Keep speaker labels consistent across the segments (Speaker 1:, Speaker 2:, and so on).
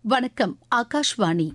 Speaker 1: வணக்கம் ஆகாஷ்வாணி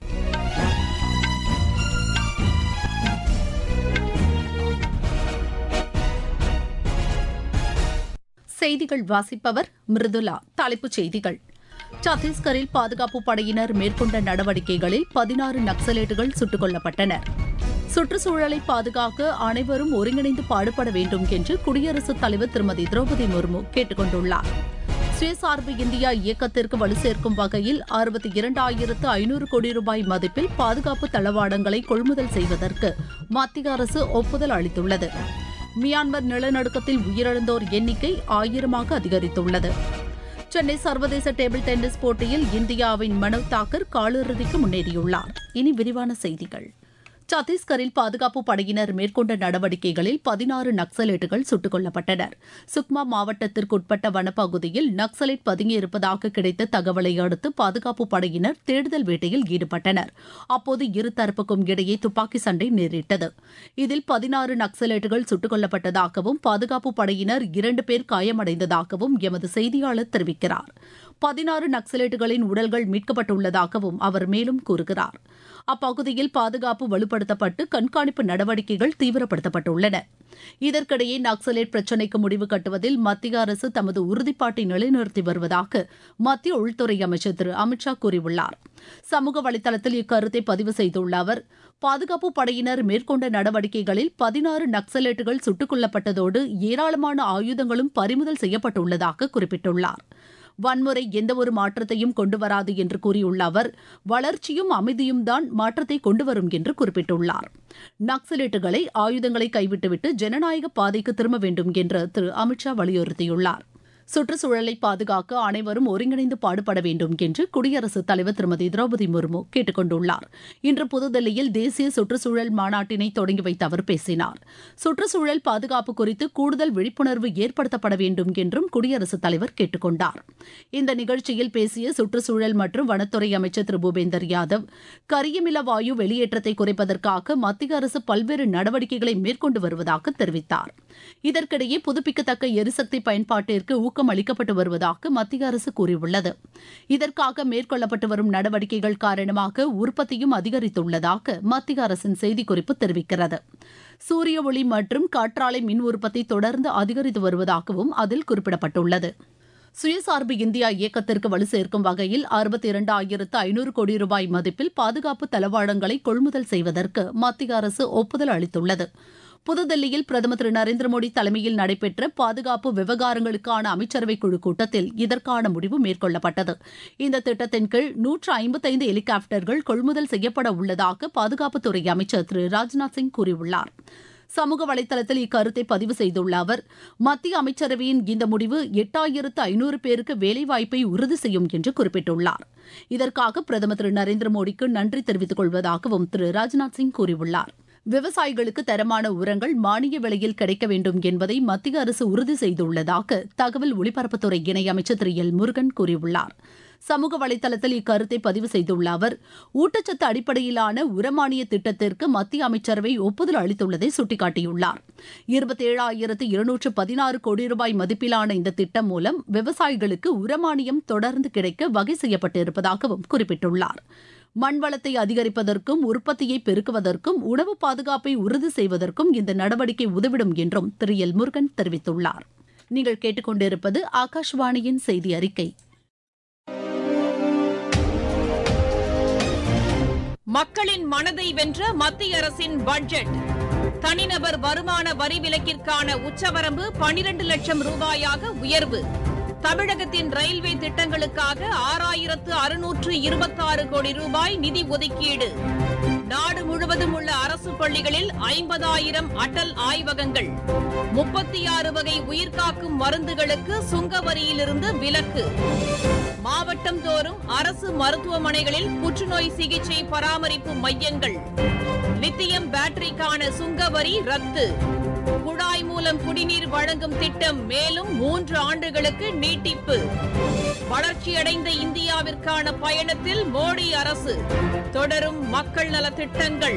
Speaker 1: செய்திகள் வாசிப்பவர் மிருதுலா தலைப்புச் செய்திகள் சத்தீஸ்கரில் பாதுகாப்பு படையினர் மேற்கொண்ட நடவடிக்கைகளில் பதினாறு நக்சலைட்டுகள் சுட்டுக் கொல்லப்பட்டனர் சுற்றுச்சூழலை பாதுகாக்க அனைவரும் ஒருங்கிணைந்து பாடுபட வேண்டும் என்று குடியரசுத் தலைவர் திருமதி திரௌபதி முர்மு கேட்டுக் கொண்டுள்ளார் சுயசார்பு இந்தியா இயக்கத்திற்கு வலு சேர்க்கும் வகையில் அறுபத்தி இரண்டாயிரத்து ஐநூறு கோடி ரூபாய் மதிப்பில் பாதுகாப்பு தளவாடங்களை கொள்முதல் செய்வதற்கு மத்திய அரசு ஒப்புதல் அளித்துள்ளது மியான்மர் நிலநடுக்கத்தில் உயிரிழந்தோர் எண்ணிக்கை ஆயிரமாக அதிகரித்துள்ளது சென்னை சர்வதேச டேபிள் டென்னிஸ் போட்டியில் இந்தியாவின் மனவ் தாக்கர் காலிறுதிக்கு முன்னேறியுள்ளார் இனி விரிவான செய்திகள் சத்தீஸ்கரில் பாதுகாப்பு படையினர் மேற்கொண்ட நடவடிக்கைகளில் பதினாறு நக்சலைட்டுகள் சுட்டுக் கொல்லப்பட்டனர் சுக்மா மாவட்டத்திற்குட்பட்ட வனப்பகுதியில் நக்சலைட் பதுங்கியிருப்பதாக கிடைத்த தகவலை அடுத்து பாதுகாப்பு படையினர் தேடுதல் வேட்டையில் ஈடுபட்டனர் அப்போது இரு தரப்புக்கும் இடையே துப்பாக்கி சண்டை நேரிட்டது இதில் பதினாறு நக்சலைட்டுகள் சுட்டுக் கொல்லப்பட்டதாகவும் பாதுகாப்பு படையினர் இரண்டு பேர் காயமடைந்ததாகவும் எமது செய்தியாளர் தெரிவிக்கிறார் பதினாறு நக்சலைட்டுகளின் உடல்கள் மீட்கப்பட்டுள்ளதாகவும் அவர் மேலும் கூறுகிறார் அப்பகுதியில் பாதுகாப்பு வலுப்படுத்தப்பட்டு கண்காணிப்பு நடவடிக்கைகள் தீவிரப்படுத்தப்பட்டுள்ளன இதற்கிடையே நக்சலைட் பிரச்சினைக்கு முடிவு கட்டுவதில் மத்திய அரசு தமது உறுதிப்பாட்டை நிலைநிறுத்தி வருவதாக மத்திய உள்துறை அமைச்சர் திரு அமித் ஷா கூறியுள்ளார் சமூக வலைதளத்தில் இக்கருத்தை பதிவு செய்துள்ள அவர் பாதுகாப்பு படையினர் மேற்கொண்ட நடவடிக்கைகளில் பதினாறு நக்சலைட்டுகள் சுட்டுக் கொல்லப்பட்டதோடு ஏராளமான ஆயுதங்களும் பறிமுதல் செய்யப்பட்டுள்ளதாக குறிப்பிட்டுள்ளார் வன்முறை எந்தவொரு மாற்றத்தையும் கொண்டுவராது என்று கூறியுள்ள அவர் வளர்ச்சியும் அமைதியும் தான் மாற்றத்தை கொண்டுவரும் என்று குறிப்பிட்டுள்ளார் நக்சலைட்டுகளை ஆயுதங்களை கைவிட்டுவிட்டு ஜனநாயக பாதைக்கு திரும்ப வேண்டும் என்று திரு அமித்ஷா வலியுறுத்தியுள்ளார் சுற்றுச்சூழலை பாதுகாக்க அனைவரும் ஒருங்கிணைந்து பாடுபட வேண்டும் என்று குடியரசுத் தலைவர் திருமதி திரௌபதி முர்மு கேட்டுக் கொண்டுள்ளார் இன்று புதுதில்லியில் தேசிய சுற்றுச்சூழல் மாநாட்டினை தொடங்கி வைத்து அவர் பேசினார் சுற்றுச்சூழல் பாதுகாப்பு குறித்து கூடுதல் விழிப்புணர்வு ஏற்படுத்தப்பட வேண்டும் என்றும் குடியரசுத் தலைவர் கேட்டுக் கொண்டார் இந்த நிகழ்ச்சியில் பேசிய சுற்றுச்சூழல் மற்றும் வனத்துறை அமைச்சர் திரு பூபேந்தர் யாதவ் கரியமில வாயு வெளியேற்றத்தை குறைப்பதற்காக மத்திய அரசு பல்வேறு நடவடிக்கைகளை மேற்கொண்டு வருவதாக தெரிவித்தார் இதற்கிடையே புதுப்பிக்கத்தக்க எரிசக்தி பயன்பாட்டிற்கு ஊக்கம் அளிக்கப்பட்டு வருவதாக மத்திய அரசு கூறியுள்ளது இதற்காக மேற்கொள்ளப்பட்டு வரும் நடவடிக்கைகள் காரணமாக உற்பத்தியும் அதிகரித்துள்ளதாக மத்திய அரசின் செய்திக்குறிப்பு தெரிவிக்கிறது சூரிய ஒளி மற்றும் காற்றாலை மின் உற்பத்தி தொடர்ந்து அதிகரித்து வருவதாகவும் அதில் குறிப்பிடப்பட்டுள்ளது சுயசார்பு இந்தியா இயக்கத்திற்கு வலு சேர்க்கும் வகையில் அறுபத்தி இரண்டாயிரத்து ஐநூறு கோடி ரூபாய் மதிப்பில் பாதுகாப்பு தளவாடங்களை கொள்முதல் செய்வதற்கு மத்திய அரசு ஒப்புதல் அளித்துள்ளது புதுதில்லியில் பிரதமர் திரு நரேந்திர மோடி தலைமையில் நடைபெற்ற பாதுகாப்பு விவகாரங்களுக்கான அமைச்சரவை குழு கூட்டத்தில் இதற்கான முடிவு மேற்கொள்ளப்பட்டது இந்த திட்டத்தின் கீழ் நூற்று ஐம்பத்தைந்து ஹெலிகாப்டர்கள் கொள்முதல் செய்யப்பட உள்ளதாக பாதுகாப்புத்துறை அமைச்சர் திரு ராஜ்நாத் சிங் கூறியுள்ளார் சமூக வலைதளத்தில் இக்கருத்தை பதிவு செய்துள்ள அவர் மத்திய அமைச்சரவையின் இந்த முடிவு எட்டாயிரத்து ஐநூறு பேருக்கு வேலைவாய்ப்பை உறுதி செய்யும் என்று குறிப்பிட்டுள்ளார் இதற்காக பிரதமர் திரு நரேந்திர மோடிக்கு நன்றி தெரிவித்துக் கொள்வதாகவும் திரு ராஜ்நாத் சிங் கூறியுள்ளார் விவசாயிகளுக்கு தரமான உரங்கள் மானிய விலையில் கிடைக்க வேண்டும் என்பதை மத்திய அரசு உறுதி செய்துள்ளதாக தகவல் ஒலிபரப்புத்துறை இணையமைச்சர் திரு எல் முருகன் கூறியுள்ளார் சமூக வலைதளத்தில் இக்கருத்தை பதிவு செய்துள்ள அவர் ஊட்டச்சத்து அடிப்படையிலான உரமானிய திட்டத்திற்கு மத்திய அமைச்சரவை ஒப்புதல் அளித்துள்ளதை சுட்டிக்காட்டியுள்ளார் இருபத்தேழாயிரத்து இருநூற்று பதினாறு கோடி ரூபாய் மதிப்பிலான இந்த திட்டம் மூலம் விவசாயிகளுக்கு உரமானியம் தொடர்ந்து கிடைக்க வகை செய்யப்பட்டிருப்பதாகவும் குறிப்பிட்டுள்ளார் மண்வளத்தை அதிகரிப்பதற்கும் உற்பத்தியை பெருக்குவதற்கும் உணவு பாதுகாப்பை உறுதி செய்வதற்கும் இந்த நடவடிக்கை உதவிடும் என்றும் திரு எல் முருகன் தெரிவித்துள்ளார் நீங்கள் கேட்டுக்கொண்டிருப்பது ஆகாஷ்வாணியின் செய்தி அறிக்கை
Speaker 2: மக்களின் மனதை வென்ற மத்திய அரசின் பட்ஜெட் தனிநபர் வருமான வரி விலக்கிற்கான உச்சவரம்பு பனிரண்டு லட்சம் ரூபாயாக உயர்வு தமிழகத்தின் ரயில்வே திட்டங்களுக்காக ஆறாயிரத்து அறுநூற்று இருபத்தாறு கோடி ரூபாய் நிதி ஒதுக்கீடு நாடு முழுவதும் உள்ள அரசு பள்ளிகளில் ஐம்பதாயிரம் அடல் ஆய்வகங்கள் முப்பத்தி ஆறு வகை உயிர்காக்கும் மருந்துகளுக்கு சுங்க வரியிலிருந்து விலக்கு மாவட்டம் தோறும் அரசு மருத்துவமனைகளில் புற்றுநோய் சிகிச்சை பராமரிப்பு மையங்கள் லித்தியம் பேட்டரிக்கான சுங்க வரி ரத்து குழாய் மூலம் குடிநீர் வழங்கும் திட்டம் மேலும் மூன்று ஆண்டுகளுக்கு நீட்டிப்பு வளர்ச்சியடைந்த இந்தியாவிற்கான பயணத்தில் மோடி அரசு தொடரும் மக்கள் நல திட்டங்கள்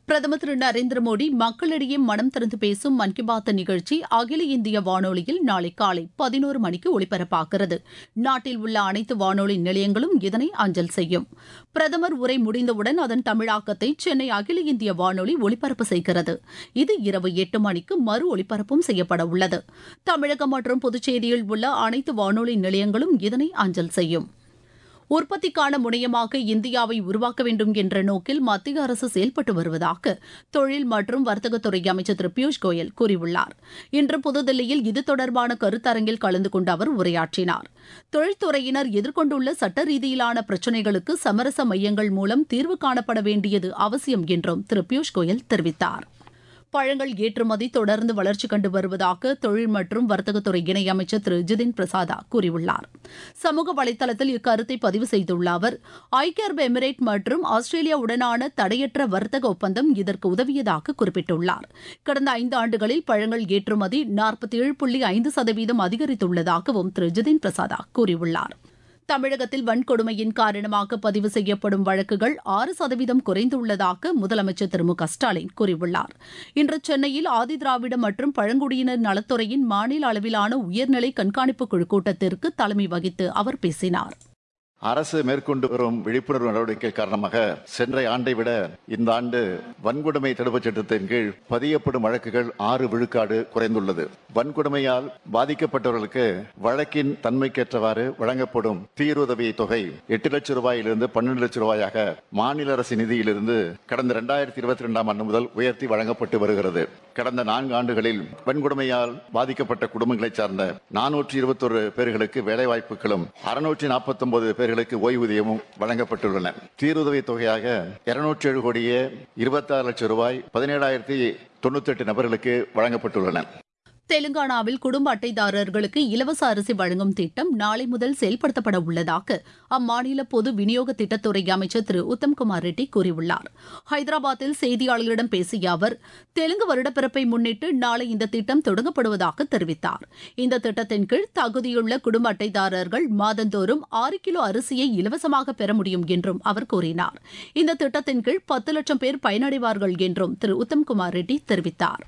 Speaker 1: பிரதமர் திரு நரேந்திர மோடி மக்களிடையே மனம் திறந்து பேசும் மன் கி பாத் நிகழ்ச்சி அகில இந்திய வானொலியில் நாளை காலை பதினோரு மணிக்கு ஒலிபரப்பாகிறது நாட்டில் உள்ள அனைத்து வானொலி நிலையங்களும் இதனை அஞ்சல் செய்யும் பிரதமர் உரை முடிந்தவுடன் அதன் தமிழாக்கத்தை சென்னை அகில இந்திய வானொலி ஒலிபரப்பு செய்கிறது இது இரவு எட்டு மணிக்கு மறு ஒலிபரப்பும் செய்யப்பட உள்ளது தமிழகம் மற்றும் புதுச்சேரியில் உள்ள அனைத்து வானொலி நிலையங்களும் இதனை அஞ்சல் செய்யும் உற்பத்திக்கான முனையமாக இந்தியாவை உருவாக்க வேண்டும் என்ற நோக்கில் மத்திய அரசு செயல்பட்டு வருவதாக தொழில் மற்றும் வர்த்தகத்துறை அமைச்சர் திரு பியூஷ் கோயல் கூறியுள்ளார் இன்று புதுதில்லியில் இது தொடர்பான கருத்தரங்கில் கலந்து கொண்டு அவர் உரையாற்றினார் தொழில்துறையினர் எதிர்கொண்டுள்ள சட்ட ரீதியிலான பிரச்சினைகளுக்கு சமரச மையங்கள் மூலம் தீர்வு காணப்பட வேண்டியது அவசியம் என்றும் திரு பியூஷ் கோயல் தெரிவித்தார் பழங்கள் ஏற்றுமதி தொடர்ந்து வளர்ச்சி கண்டு வருவதாக தொழில் மற்றும் வர்த்தகத்துறை இணையமைச்சர் திரு ஜிதின் பிரசாதா கூறியுள்ளார் சமூக வலைதளத்தில் இக்கருத்தை பதிவு செய்துள்ள அவர் ஐக்கிய அரபு எமிரேட் மற்றும் ஆஸ்திரேலியாவுடனான தடையற்ற வர்த்தக ஒப்பந்தம் இதற்கு உதவியதாக குறிப்பிட்டுள்ளார் கடந்த ஐந்து ஆண்டுகளில் பழங்கள் ஏற்றுமதி நாற்பத்தி ஏழு புள்ளி ஐந்து சதவீதம் அதிகரித்துள்ளதாகவும் திரு ஜிதின் பிரசாதா கூறியுள்ளார் தமிழகத்தில் வன்கொடுமையின் காரணமாக பதிவு செய்யப்படும் வழக்குகள் ஆறு சதவீதம் குறைந்துள்ளதாக முதலமைச்சர் திரு மு க ஸ்டாலின் கூறியுள்ளார் இன்று சென்னையில் ஆதிதிராவிட மற்றும் பழங்குடியினர் நலத்துறையின் மாநில அளவிலான உயர்நிலை கண்காணிப்பு குழு கூட்டத்திற்கு தலைமை வகித்து அவர் பேசினார்
Speaker 3: அரசு மேற்கொண்டு வரும் விழிப்புணர்வு நடவடிக்கை காரணமாக சென்ற ஆண்டை விட இந்த ஆண்டு வன்கொடுமை தடுப்புச் சட்டத்தின் கீழ் பதியப்படும் வழக்குகள் ஆறு விழுக்காடு குறைந்துள்ளது வன்கொடுமையால் பாதிக்கப்பட்டவர்களுக்கு வழக்கின் தன்மைக்கேற்றவாறு வழங்கப்படும் தீருதவி தொகை எட்டு லட்சம் ரூபாயிலிருந்து பன்னெண்டு லட்சம் ரூபாயாக மாநில அரசு நிதியிலிருந்து கடந்த இரண்டாயிரத்தி இருபத்தி ரெண்டாம் ஆண்டு முதல் உயர்த்தி வழங்கப்பட்டு வருகிறது கடந்த நான்கு ஆண்டுகளில் வன்கொடுமையால் பாதிக்கப்பட்ட குடும்பங்களைச் சார்ந்த நானூற்றி இருபத்தொரு பேர்களுக்கு வேலைவாய்ப்புகளும் அறுநூற்றி நாற்பத்தி ஒன்பது பேர்களுக்கு ஓய்வூதியமும் வழங்கப்பட்டுள்ளன தீருதவி தொகையாக இருநூற்றி ஏழு கோடியே இருபத்தாறு லட்சம் ரூபாய் பதினேழாயிரத்தி தொண்ணூத்தி எட்டு நபர்களுக்கு வழங்கப்பட்டுள்ளன
Speaker 1: தெலுங்கானாவில் குடும்ப அட்டைதாரர்களுக்கு இலவச அரிசி வழங்கும் திட்டம் நாளை முதல் செயல்படுத்தப்பட உள்ளதாக அம்மாநில பொது விநியோக திட்டத்துறை அமைச்சர் திரு உத்தம்குமார் ரெட்டி கூறியுள்ளார் ஹைதராபாத்தில் செய்தியாளர்களிடம் பேசிய அவர் தெலுங்கு வருடப்பிறப்பை முன்னிட்டு நாளை இந்த திட்டம் தொடங்கப்படுவதாக தெரிவித்தார் இந்த திட்டத்தின் கீழ் தகுதியுள்ள குடும்ப அட்டைதாரர்கள் மாதந்தோறும் ஆறு கிலோ அரிசியை இலவசமாக பெற முடியும் என்றும் அவர் கூறினார் இந்த திட்டத்தின் கீழ் பத்து லட்சம் பேர் பயனடைவார்கள் என்றும் திரு உத்தம்குமார் ரெட்டி தெரிவித்தார்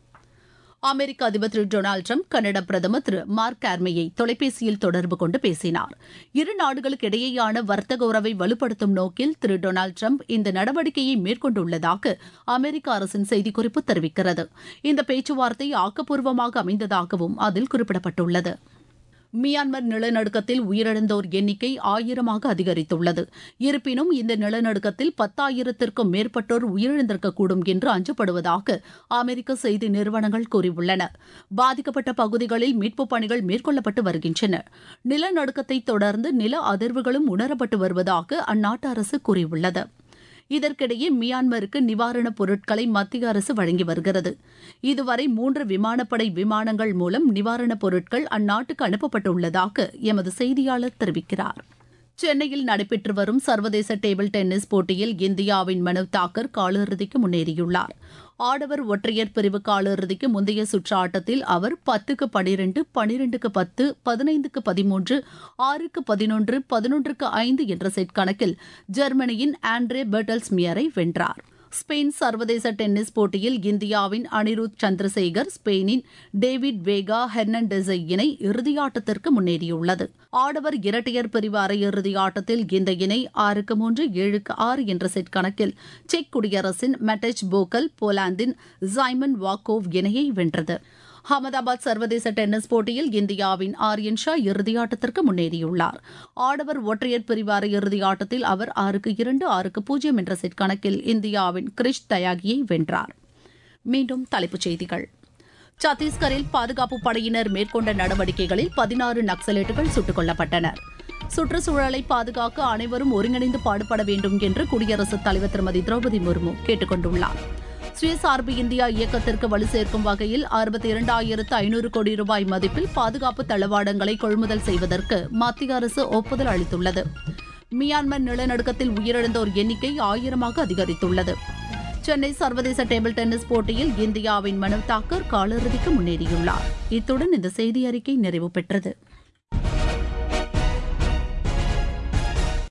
Speaker 1: அமெரிக்க அதிபர் திரு டொனால்டு ட்ரம்ப் கனடா பிரதமர் திரு மார்க் கார்மேயை தொலைபேசியில் தொடர்பு கொண்டு பேசினார் இரு நாடுகளுக்கு இடையேயான வர்த்தக உறவை வலுப்படுத்தும் நோக்கில் திரு டொனால்டு ட்ரம்ப் இந்த நடவடிக்கையை மேற்கொண்டுள்ளதாக அமெரிக்க அரசின் செய்திக்குறிப்பு தெரிவிக்கிறது இந்த பேச்சுவார்த்தை ஆக்கப்பூர்வமாக அமைந்ததாகவும் அதில் குறிப்பிடப்பட்டுள்ளது மியான்மர் நிலநடுக்கத்தில் உயிரிழந்தோர் எண்ணிக்கை ஆயிரமாக அதிகரித்துள்ளது இருப்பினும் இந்த நிலநடுக்கத்தில் பத்தாயிரத்திற்கும் மேற்பட்டோர் உயிரிழந்திருக்கக்கூடும் என்று அஞ்சப்படுவதாக அமெரிக்க செய்தி நிறுவனங்கள் கூறியுள்ளன பாதிக்கப்பட்ட பகுதிகளில் மீட்புப் பணிகள் மேற்கொள்ளப்பட்டு வருகின்றன நிலநடுக்கத்தை தொடர்ந்து நில அதிர்வுகளும் உணரப்பட்டு வருவதாக அந்நாட்டு அரசு கூறியுள்ளது இதற்கிடையே மியான்மருக்கு நிவாரணப் பொருட்களை மத்திய அரசு வழங்கி வருகிறது இதுவரை மூன்று விமானப்படை விமானங்கள் மூலம் நிவாரணப் பொருட்கள் அந்நாட்டுக்கு அனுப்பப்பட்டுள்ளதாக எமது செய்தியாளர் தெரிவிக்கிறார் சென்னையில் நடைபெற்று வரும் சர்வதேச டேபிள் டென்னிஸ் போட்டியில் இந்தியாவின் மனவ் தாக்கர் காலிறுதிக்கு முன்னேறியுள்ளார் ஆடவர் ஒற்றையர் பிரிவு காலிறுதிக்கு முந்தைய சுற்று ஆட்டத்தில் அவர் பத்துக்கு பனிரெண்டு பனிரெண்டுக்கு பத்து பதினைந்துக்கு பதிமூன்று ஆறுக்கு பதினொன்று பதினொன்றுக்கு ஐந்து என்ற செட் கணக்கில் ஜெர்மனியின் ஆண்ட்ரே பெர்டல்ஸ்மியரை வென்றார் ஸ்பெயின் சர்வதேச டென்னிஸ் போட்டியில் இந்தியாவின் அனிருத் சந்திரசேகர் ஸ்பெயினின் டேவிட் வேகா ஹெர்னண்டெஸை இணை இறுதியாட்டத்திற்கு முன்னேறியுள்ளது ஆடவர் இரட்டையர் பிரிவு அரையிறுதி ஆட்டத்தில் இந்த இணை ஆறுக்கு மூன்று ஏழுக்கு ஆறு என்ற செட் கணக்கில் செக் குடியரசின் மெட்டச் போக்கல் போலாந்தின் ஜைமன் வாக்கோவ் இணையை வென்றது அகமதாபாத் சர்வதேச டென்னிஸ் போட்டியில் இந்தியாவின் ஆர்யன் ஷா இறுதியாட்டத்திற்கு முன்னேறியுள்ளார் ஆடவர் ஒற்றையர் பிரிவு அரையிறுதி ஆட்டத்தில் அவர் ஆறுக்கு இரண்டு ஆறுக்கு பூஜ்ஜியம் என்ற செட் கணக்கில் இந்தியாவின் கிரிஷ் தயாகியை வென்றார் மீண்டும் தலைப்புச் செய்திகள் சத்தீஸ்கரில் பாதுகாப்பு படையினர் மேற்கொண்ட நடவடிக்கைகளில் பதினாறு நக்சலைட்டுகள் சுட்டுக் கொல்லப்பட்டனர் சுற்றுச்சூழலை பாதுகாக்க அனைவரும் ஒருங்கிணைந்து பாடுபட வேண்டும் என்று குடியரசுத் தலைவர் திருமதி திரௌபதி முர்மு கேட்டுக் கொண்டுள்ளார் சுயசார்பு இந்தியா இயக்கத்திற்கு வலு சேர்க்கும் வகையில் அறுபத்தி இரண்டாயிரத்து ஐநூறு கோடி ரூபாய் மதிப்பில் பாதுகாப்பு தளவாடங்களை கொள்முதல் செய்வதற்கு மத்திய அரசு ஒப்புதல் அளித்துள்ளது மியான்மர் நிலநடுக்கத்தில் உயிரிழந்தோர் எண்ணிக்கை ஆயிரமாக அதிகரித்துள்ளது சென்னை சர்வதேச டேபிள் டென்னிஸ் போட்டியில் இந்தியாவின் மனவ் தாக்கர் காலிறுதிக்கு முன்னேறியுள்ளார் இத்துடன் இந்த செய்தி அறிக்கை நிறைவு பெற்றது